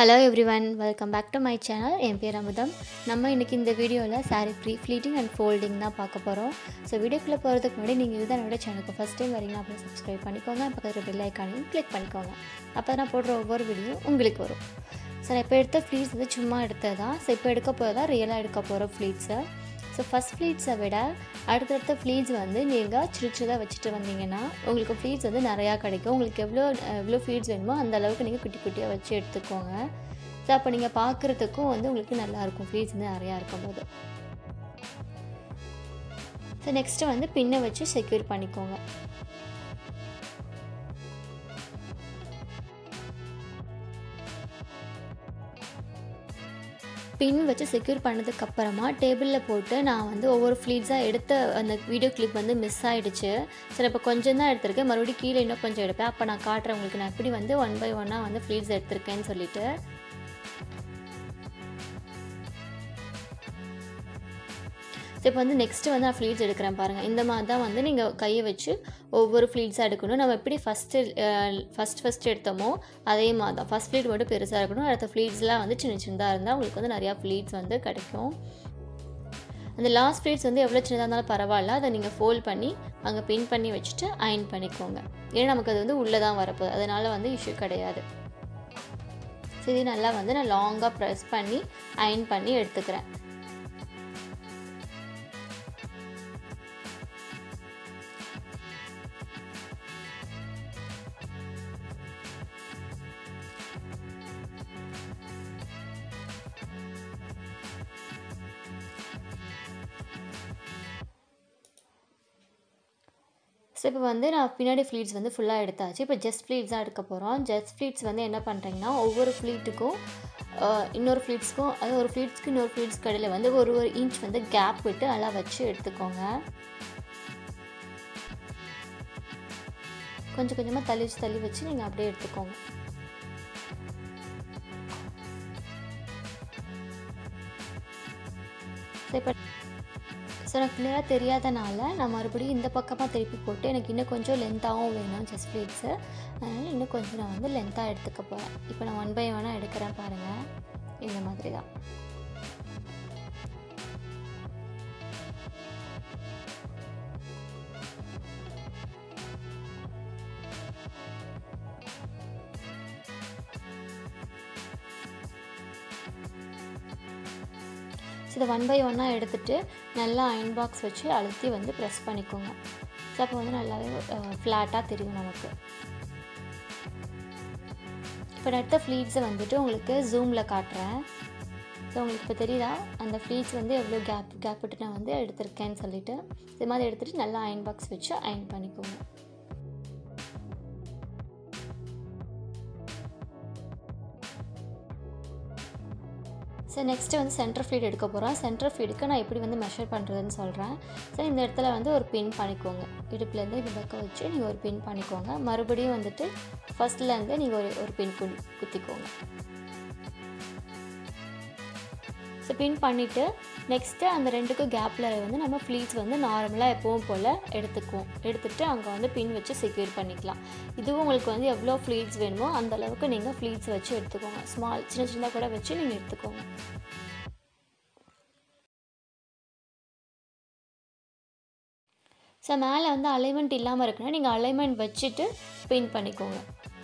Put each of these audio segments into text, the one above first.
hello everyone welcome back to my channel என் பேர் அமுதம் நம்ம இன்றைக்கி இந்த வீடியோவில் sari pre pleating and folding தான் பார்க்க போகிறோம் ஸோ வீடியோக்குள்ளே போகிறதுக்கு முன்னாடி நீங்கள் இதுதான் என்னோட சேனலுக்கு ஃபஸ்ட் டைம் வரீங்கன்னா அப்படியே சப்ஸ்கிரைப் பண்ணிக்கோங்க பக்கத்தில் பெல் ஐக்கானையும் கிளிக் பண்ணிக்கோங்க அப்போ நான் போடுற ஒவ்வொரு வீடியோ உங்களுக்கு வரும் ஸோ நான் இப்போ எடுத்த ஃப்ளீட்ஸ் வந்து சும்மா எடுத்தது தான் ஸோ இப்போ எடுக்க போகிறதா ரியலாக எடுக்க போகிற ஃப்ளீட்ஸை ஸோ ஃபஸ்ட் ஃப்ளீட்ஸை விட அடுத்தடுத்த ஃப்ளீட்ஸ் வந்து நீங்கள் சிறு சிறுதாக வச்சுட்டு வந்தீங்கன்னா உங்களுக்கு ஃப்ளீட்ஸ் வந்து நிறையா கிடைக்கும் உங்களுக்கு எவ்வளோ எவ்வளோ ஃப்ளீட்ஸ் வேணுமோ அந்த அளவுக்கு நீங்கள் குட்டி குட்டியாக வச்சு எடுத்துக்கோங்க ஸோ அப்போ நீங்கள் பார்க்குறதுக்கும் வந்து உங்களுக்கு நல்லாயிருக்கும் ஃப்ளீட்ஸ் வந்து நிறையா இருக்கும்போது ஸோ நெக்ஸ்ட்டு வந்து பின்னை வச்சு செக்யூர் பண்ணிக்கோங்க பின் வச்சு செக்யூர் பண்ணதுக்கப்புறமா டேபிளில் போட்டு நான் வந்து ஒவ்வொரு ஃப்ளீட்ஸாக எடுத்த அந்த வீடியோ கிளிப் வந்து மிஸ் ஆகிடுச்சு சரி இப்போ கொஞ்சம் தான் எடுத்திருக்கேன் மறுபடியும் கீழே இன்னும் கொஞ்சம் எடுப்பேன் அப்போ நான் காட்டுறேன் உங்களுக்கு நான் எப்படி வந்து ஒன் பை ஒன்னாக வந்து ஃப்ளீட்ஸ் எடுத்திருக்கேன்னு சொல்லிட்டு ஸோ இப்போ வந்து நெக்ஸ்ட்டு வந்து நான் ஃப்ளீட்ஸ் எடுக்கிறேன் பாருங்கள் இந்த மாதிரி தான் வந்து நீங்கள் கையை வச்சு ஒவ்வொரு ஃப்ளீட்ஸாக எடுக்கணும் நம்ம எப்படி ஃபஸ்ட்டு ஃபஸ்ட் ஃபஸ்ட் எடுத்தோமோ அதே மாதிரி தான் ஃபஸ்ட் ஃப்ளீட் மட்டும் பெருசாக இருக்கணும் அடுத்த ஃப்ளீட்ஸ்லாம் வந்து சின்ன சின்னதாக இருந்தால் உங்களுக்கு வந்து நிறையா ஃப்ளீட்ஸ் வந்து கிடைக்கும் அந்த லாஸ்ட் ஃப்ளீட்ஸ் வந்து எவ்வளோ சின்னதாக இருந்தாலும் பரவாயில்ல அதை நீங்கள் ஃபோல்ட் பண்ணி அங்கே பின் பண்ணி வச்சுட்டு அயன் பண்ணிக்கோங்க ஏன்னா நமக்கு அது வந்து உள்ளே தான் வரப்போகுது அதனால் வந்து இஷ்யூ கிடையாது ஸோ இது நல்லா வந்து நான் லாங்காக ப்ரெஸ் பண்ணி அயன் பண்ணி எடுத்துக்கிறேன் ஸோ இப்போ வந்து நான் பின்னாடி ஃப்ளீட்ஸ் வந்து ஃபுல்லாக எடுத்தாச்சு இப்போ ஜஸ்ட் ஃப்ளீட்ஸ் தான் எடுக்க போகிறோம் ஜஸ்ட் ஃப்ளீட்ஸ் வந்து என்ன பண்ணுறீங்கன்னா ஒவ்வொரு ஃப்ளீட்டுக்கும் இன்னொரு ஃப்ளீட்ஸ்க்கும் அதாவது ஒரு ஃப்ளீட்ஸ்க்கு இன்னொரு ஃப்ளீட்ஸ்க்கு இடையில வந்து ஒரு ஒரு இன்ச் வந்து கேப் விட்டு நல்லா வச்சு எடுத்துக்கோங்க கொஞ்சம் கொஞ்சமாக தள்ளி வச்சு தள்ளி வச்சு நீங்கள் அப்படியே எடுத்துக்கோங்க ஸோ இப்போ ஸோ எனக்கு கிளியராக தெரியாதனால நான் மறுபடியும் இந்த பக்கமாக திருப்பி போட்டு எனக்கு இன்னும் கொஞ்சம் லென்த்தாகவும் வேணும் செஸ் ஃப்ளீட்ஸு அதனால் இன்னும் கொஞ்சம் நான் வந்து லென்த்தாக எடுத்துக்க போகிறேன் இப்போ நான் ஒன் பை ஒன்னாக எடுக்கிறேன் பாருங்கள் இந்த மாதிரி தான் ஸோ இதை ஒன் பை ஒன்னாக எடுத்துகிட்டு நல்லா அயன் பாக்ஸ் வச்சு அழுத்தி வந்து ப்ரெஸ் பண்ணிக்கோங்க ஸோ அப்போ வந்து நல்லாவே ஃப்ளாட்டாக தெரியும் நமக்கு இப்போ நான் எடுத்த ஃப்ளீட்ஸை வந்துட்டு உங்களுக்கு ஜூமில் காட்டுறேன் ஸோ உங்களுக்கு இப்போ தெரியுதா அந்த ஃப்ளீட்ஸ் வந்து எவ்வளோ கேப் கேப் விட்டு நான் வந்து எடுத்திருக்கேன்னு சொல்லிட்டு இது மாதிரி எடுத்துகிட்டு நல்லா அயன் பாக்ஸ் வச்சு அயன் பண்ணிக்கோங்க ஸோ நெக்ஸ்ட்டு வந்து சென்டர் ஃபீட் எடுக்க போகிறோம் சென்டர் ஃபீடுக்கு நான் எப்படி வந்து மெஷர் பண்ணுறதுன்னு சொல்கிறேன் ஸோ இந்த இடத்துல வந்து ஒரு பின் பண்ணிக்கோங்க இடுப்புலேருந்து இந்த பக்கம் வச்சு நீங்கள் ஒரு பின் பண்ணிக்கோங்க மறுபடியும் வந்துட்டு ஃபஸ்ட்லேருந்து நீங்கள் ஒரு ஒரு பின் கு குத்திக்கோங்க ஸோ பின் பண்ணிவிட்டு நெக்ஸ்ட்டு அந்த ரெண்டுக்கும் கேப்பில் வந்து நம்ம ஃப்ளீட்ஸ் வந்து நார்மலாக எப்பவும் போல் எடுத்துக்குவோம் எடுத்துகிட்டு அங்கே வந்து பின் வச்சு செக்யூர் பண்ணிக்கலாம் இதுவும் உங்களுக்கு வந்து எவ்வளோ ஃப்ளீட்ஸ் வேணுமோ அந்த அளவுக்கு நீங்கள் ஃப்ளீட்ஸ் வச்சு எடுத்துக்கோங்க ஸ்மால் சின்ன சின்னதாக கூட வச்சு நீங்கள் எடுத்துக்கோங்க ஸோ மேலே வந்து அலைன்மெண்ட் இல்லாமல் இருக்குன்னா நீங்கள் அலைன்மெண்ட் வச்சுட்டு பின் பண்ணிக்கோங்க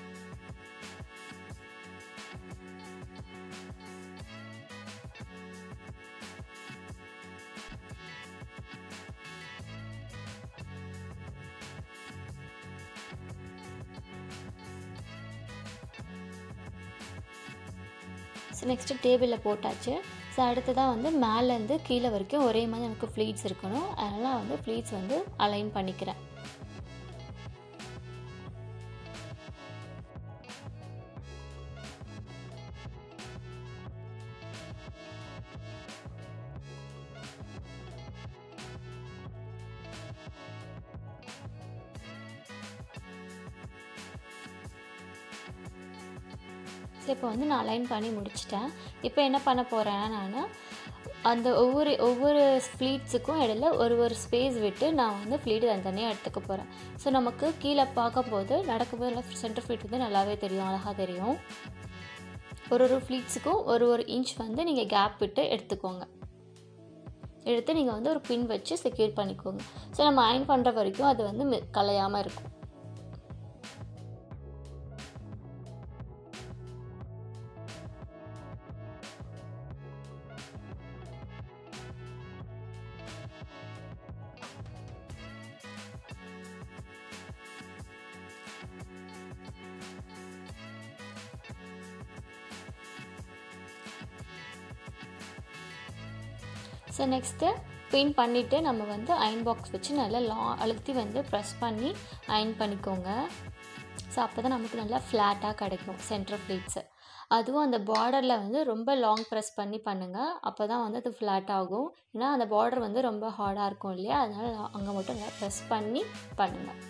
ஸோ நெக்ஸ்ட்டு டேபிளில் போட்டாச்சு ஸோ அடுத்ததாக வந்து மேலேருந்து கீழே வரைக்கும் ஒரே மாதிரி எனக்கு ஃப்ளீட்ஸ் இருக்கணும் அதனால் வந்து ஃப்ளீட்ஸ் வந்து அலைன் பண்ணிக்கிறேன் ஸோ இப்போ வந்து நான் அலைன் பண்ணி முடிச்சிட்டேன் இப்போ என்ன பண்ண போகிறேன்னா நான் அந்த ஒவ்வொரு ஒவ்வொரு ஃப்ளீட்ஸுக்கும் இடையில ஒரு ஒரு ஸ்பேஸ் விட்டு நான் வந்து ஃப்ளீட் தனித்தனியாக எடுத்துக்க போகிறேன் ஸோ நமக்கு கீழே பார்க்கும்போது நடக்கும்போது நல்லா சென்டர் ஃப்ளீட் வந்து நல்லாவே தெரியும் அழகாக தெரியும் ஒரு ஒரு ஃப்ளீட்ஸுக்கும் ஒரு ஒரு இன்ச் வந்து நீங்கள் கேப் விட்டு எடுத்துக்கோங்க எடுத்து நீங்கள் வந்து ஒரு பின் வச்சு செக்யூர் பண்ணிக்கோங்க ஸோ நம்ம அயன் பண்ணுற வரைக்கும் அது வந்து மி- கலையாமல் இருக்கும் ஸோ நெக்ஸ்ட்டு பின் பண்ணிவிட்டு நம்ம வந்து அயன் பாக்ஸ் வச்சு நல்லா லா அழுத்தி வந்து ப்ரெஸ் பண்ணி அயன் பண்ணிக்கோங்க ஸோ அப்போ தான் நமக்கு நல்லா ஃப்ளாட்டாக கிடைக்கும் சென்டர் ஃப்ளீட்ஸு அதுவும் அந்த பார்டரில் வந்து ரொம்ப லாங் ப்ரெஸ் பண்ணி பண்ணுங்கள் அப்போ தான் வந்து அது ஃப்ளாட் ஆகும் ஏன்னா அந்த பார்டர் வந்து ரொம்ப ஹார்டாக இருக்கும் இல்லையா அதனால் அங்கே மட்டும் நல்லா ப்ரெஸ் பண்ணி பண்ணுங்கள்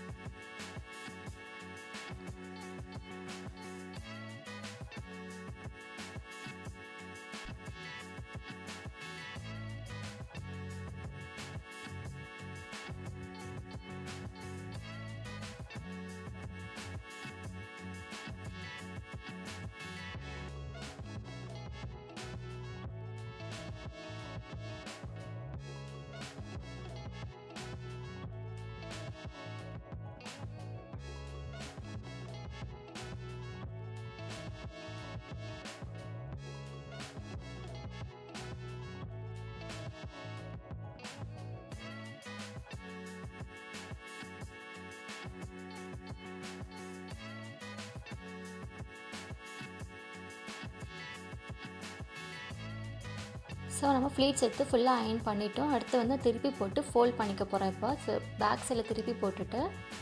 ஸோ நம்ம ஃப்ளீட்ஸ் எடுத்து ஃபுல்லாக அயன் பண்ணிட்டோம் அடுத்து வந்து திருப்பி போட்டு ஃபோல்ட் பண்ணிக்க போகிறோம் இப்போ ஸோ பேக் சைடில் திருப்பி போட்டுட்டு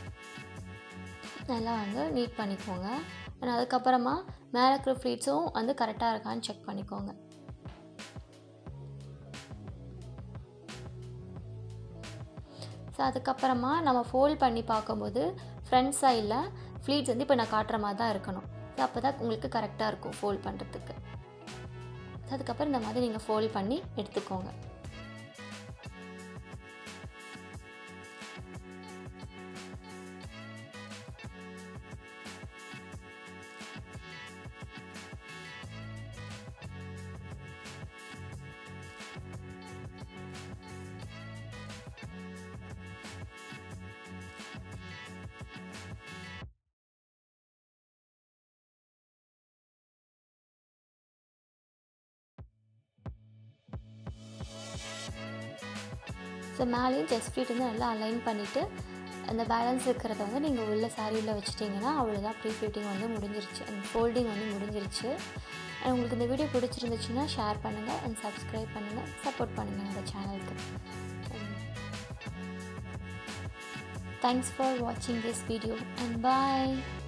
நல்லா வந்து நீட் பண்ணிக்கோங்க and அதுக்கப்புறமா மேலே இருக்கிற ஃப்ளீட்ஸும் வந்து கரெக்டாக இருக்கான்னு செக் பண்ணிக்கோங்க ஸோ அதுக்கப்புறமா நம்ம ஃபோல்ட் பண்ணி பார்க்கும்போது ஃப்ரண்ட் சைடில் ஃப்ளீட்ஸ் வந்து இப்போ நான் காட்டுற மாதிரி தான் இருக்கணும் ஸோ அப்போ தான் உங்களுக்கு கரெக்டாக இருக்கும் ஃபோல்ட் பண்ணுறதுக்கு அதுக்கப்புறம் இந்த மாதிரி நீங்கள் ஃபோல்ட் பண்ணி எடுத்துக்கோங்க ஸோ மேலேயும் செஸ்ட் ஃப்ளீட் வந்து நல்லா அலைன் பண்ணிவிட்டு அந்த பேலன்ஸ் இருக்கிறத வந்து நீங்கள் உள்ள சாரியில் வச்சுட்டிங்கன்னா அவ்வளோதான் ப்ரீ ஃபிட்டிங் வந்து முடிஞ்சிருச்சு அண்ட் ஃபோல்டிங் வந்து முடிஞ்சிருச்சு And உங்களுக்கு இந்த வீடியோ பிடிச்சிருந்துச்சுன்னா ஷேர் பண்ணுங்கள் அண்ட் சப்ஸ்கிரைப் பண்ணுங்கள் சப்போர்ட் பண்ணுங்கள் எங்கள் சேனலுக்கு தேங்க்ஸ் ஃபார் வாட்சிங் திஸ் வீடியோ அண்ட் பாய்